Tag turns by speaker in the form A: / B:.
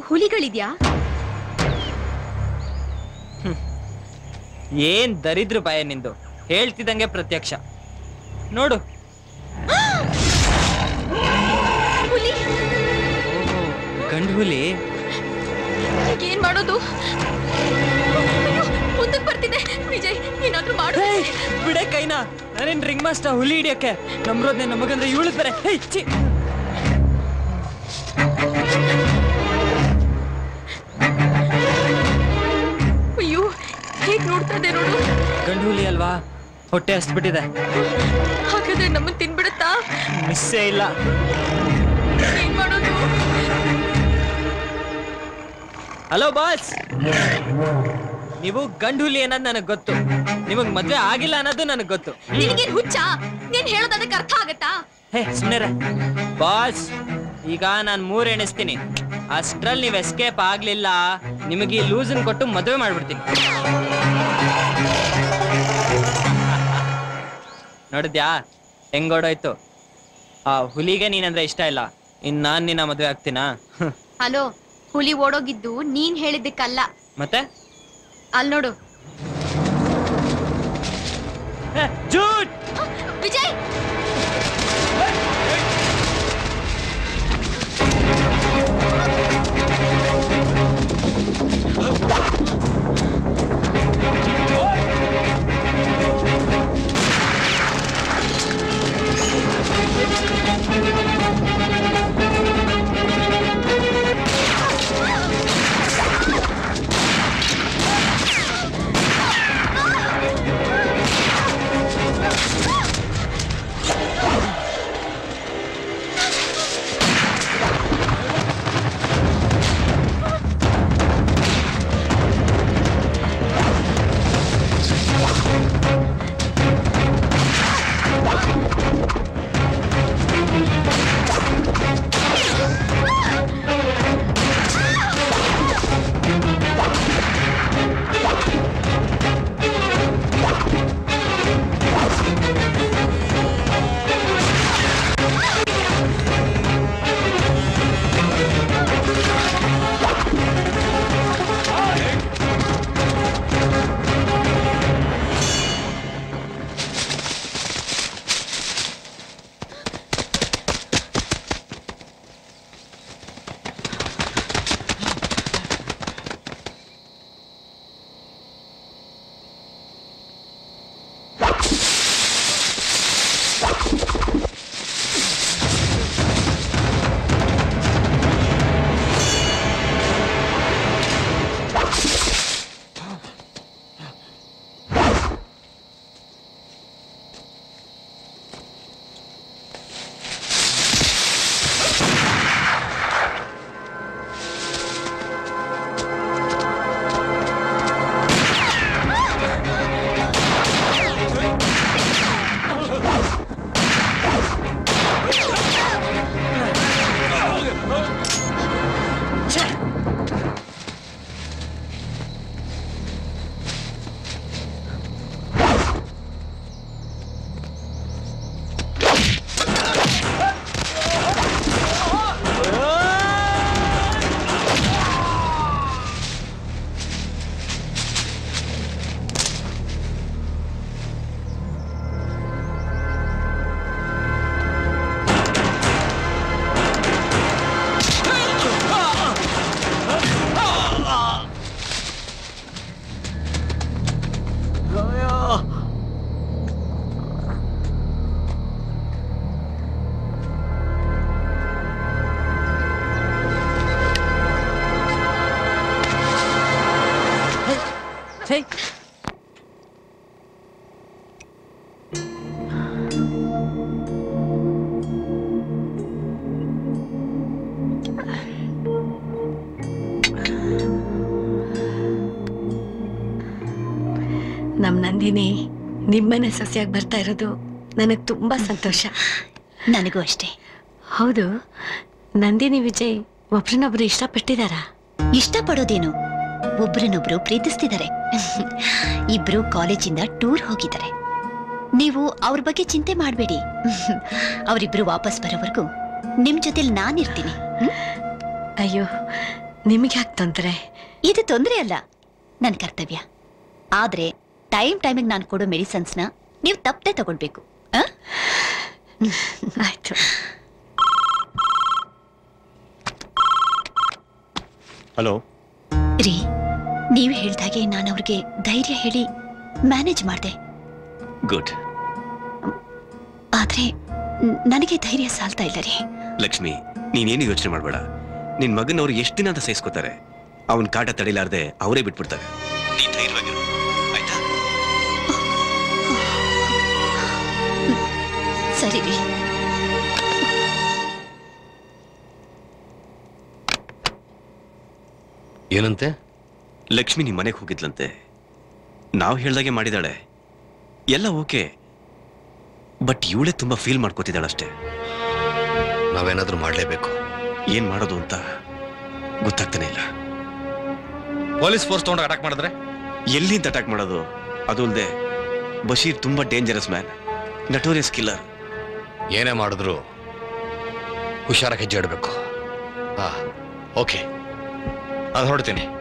A: ಹುಲಿಗಳಿದ್ಯಾ
B: ಏನ್ ದರಿದ್ರ ಭಯ ನಿಂದು ಹೇಳ್ತಿದಂಗೆ ಪ್ರತ್ಯಕ್ಷ ನೋಡು
A: ಹುಲಿ
B: ಗಂಡು ಹುಲಿ
A: ಏನ್ ಮಾಡೋದು ಅಯ್ಯೋ, ಮುಂದಕ್ ಬರ್ತಿದೆ ವಿಜಯ್ ಏನಾದ್ರೂ ಮಾಡು
B: ಹೇಯ್, ಬಿಡೆ ಕೈನಾ ನಾನೇನ್ ರಿಂಗ್ ಮಾಸ್ಟರ್ ಹುಲಿ ಹಿಡಿಯಕ್ಕೆ ನಮ್ರೋದ್ನೆ ನಮಗಂದ್ರೆ ಇವಳು ಬೇರೆ ಹೇ ಛೀ
A: ಅಯ್ಯೋ ಹೇಗ್ ನೋಡ್ತಾ ಇದೆ ನೋಡು
B: ಗಂಡು ಹುಲಿ ಅಲ್ವಾ ಹೊಟ್ಟೆ ಹಸ್ಬಿಟ್ಟಿದೆ
A: ಹಾಗಾದ್ರೆ ನಮ್ಮನ್ ತಿನ್ಬಿಡುತ್ತಾ
B: ಮಿಸ್ಸೇ ಇಲ್ಲ
A: ಏನ್ ಮಾಡೋದು
B: ಹಲೋ ಬಾಸ್ ನೀವು ಗಂಡು ಹುಲಿ ಅನ್ನೋದು ನನಗೆ ಗೊತ್ತು ನಿಮಗ್ ಮದ್ವೆ ಆಗಿಲ್ಲ ಅನ್ನೋದು ನನಗೆ ಗೊತ್ತು
A: ನಿನಗೇನ್ ಹುಚ್ಚ ನೀನ್ ಹೇಳೋದ್ ಅದಕ್ಕೆ ಅರ್ಥ ಆಗತ್ತಾ
B: ಹೇ ಸುಮ್ಮನೆ ಬಾಸ್ ಈಗ ನಾನು ಮೂರ್ ಎಣಿಸ್ತೀನಿ ಅಷ್ಟ್ರಲ್ಲಿ ನೀವು ಎಸ್ಕೇಪ್ ಆಗ್ಲಿಲ್ಲ ನಿಮಗೆ ಈ ಲೂಸನ್ ಕೊಟ್ಟು ಮದುವೆ ಮಾಡ್ಬಿಡ್ತೀನಿ ನೋಡಿದ್ಯಾ ಹೆಂಗೋಡೋಯ್ತು ಆ ಹುಲಿಗೆ ನೀನಂದ್ರೆ ಇಷ್ಟ ಇಲ್ಲ ಇನ್ ನಾನ್ ನಿನ್ನ ಮದುವೆ ಆಗ್ತೀನಾ ಹ್ಮ್.
A: ಹಲೋ ಹುಲಿ ಓಡೋಗಿದ್ದು ನೀನ್ ಹೇಳಿದ್ದಕ್ಕಲ್ಲ
B: ಮತ್ತೆ
A: ಅಲ್ ನೋಡು
B: ಹೇ, ಜೂಟ್
A: ವಿಜಯ್
B: ಛೇ
C: ನಮ್ ನಂದಿನಿ ನಿಮ್ಮನೆ ಸೊಸೆಯಾಗಿ ಬರ್ತಾ ಇರೋದು ನನಗೆ ತುಂಬಾ ಸಂತೋಷ
D: ನನಗೂ ಅಷ್ಟೇ
C: ಹೌದು ನಂದಿನಿ ವಿಜಯ್ ಒಬ್ರನ್ನೊಬ್ರು ಇಷ್ಟಪಟ್ಟಿದಾರಾ
D: ಇಷ್ಟಪಡೋದೇನು ಒಬ್ರನ್ನೊಬ್ರು ಪ್ರೀತಿಸ್ತಿದ್ದಾರೆ ಇಬ್ರು ಕಾಲೇಜಿಂದ ಟೂರ್ ಹೋಗಿದ್ದಾರೆ ನೀವು ಅವ್ರ ಬಗ್ಗೆ ಚಿಂತೆ ಮಾಡಬೇಡಿ ಅವರಿಬ್ರು ವಾಪಸ್ ಬರೋವರೆಗೂ ನಿಮ್ ಜೊತೆಲಿ ನಾನಿರ್ತೀನಿ ಹ್ಮ್?
C: ಅಯ್ಯೋ ನಿಮಗೆ ಯಾಕೆ ತೊಂದರೆ
D: ಇದು ತೊಂದರೆ ಅಲ್ಲ ನನ್ನ ಕರ್ತವ್ಯ ಆದ್ರೆ ಟೈಮ್ ಟೈಮಿಗೆ ನಾನು ಕೊಡೋ ಮೆಡಿಸನ್ಸ್ನ ನೀವು ತಪ್ಪದೆ ತಗೊಳ್ಬೇಕು ಆ?
C: ಆಯ್ತು
E: ಹಲೋ
D: ರೀ ನೀವು ಹೇಳ್ದಾಗೆ ನಾನು ಅವ್ರಿಗೆ ಧೈರ್ಯ ಹೇಳಿ ಮ್ಯಾನೇಜ್ ಮಾಡಿದೆ
E: ಗುಡ್
D: ಆದ್ರೆ ನ್- ನನಗೆ ಧೈರ್ಯ ಸಾಲ್ತಾ ಇಲ್ಲ ರೀ
E: ಲಕ್ಷ್ಮಿ ನೀನೇನು ಯೋಚನೆ ಮಾಡಬೇಡ ನಿನ್ ಮಗನ ಅವ್ರು ಎಷ್ಟು ದಿನ ಅಂತ ಸಹಿಸ್ಕೋತಾರೆ ಅವನ್ ಕಾಟ ತಡಿಲಾರ್ದೆ ಅವರೇ ಬಿಟ್ಬಿಡ್ತಾರೆ ನೀ ಧೈರ್ಯವಾಗಿರು ಆಯ್ತಾ
D: ಸರಿ ರೀ
F: ಏನಂತೆ
E: ಲಕ್ಷ್ಮಿ ನಿಮ್ ಮನೆಗೆ ಹೋಗಿದ್ಲಂತೆ ನಾವು ಹೇಳ್ದಾಗೆ ಮಾಡಿದಾಳೆ ಎಲ್ಲ ಓಕೆ ಬಟ್ ಇವಳೇ ತುಂಬಾ ಫೀಲ್ ಮಾಡ್ಕೋತಿದ್ದಾಳಷ್ಟೇ
F: ನಾವೇನಾದ್ರೂ ಮಾಡ್ಲೇಬೇಕು
E: ಏನ್ ಮಾಡೋದು ಅಂತ ಗೊತ್ತಾಗ್ತಾನೆ ಇಲ್ಲ
F: ಪೊಲೀಸ್ ಫೋರ್ಸ್ ತಗೊಂಡು ಅಟ್ಯಾಕ್ ಮಾಡಿದ್ರೆ
E: ಎಲ್ಲಿಂದ ಅಟ್ಯಾಕ್ ಮಾಡೋದು ಅದು ಅಲ್ಲದೆ ಬಶೀರ್ ತುಂಬಾ ಡೇಂಜರಸ್ ಮ್ಯಾನ್ ನಟೋರಿಯಸ್ ಕಿಲ್ಲರ್
F: ಏನೇ ಮಾಡಿದ್ರು ಹುಷಾರಾಗಿ ಹೆಜ್ಜೆ ಇಡಬೇಕು ಹಾ ಓಕೆ ನಾನು ಹೊರಡ್ತೀನಿ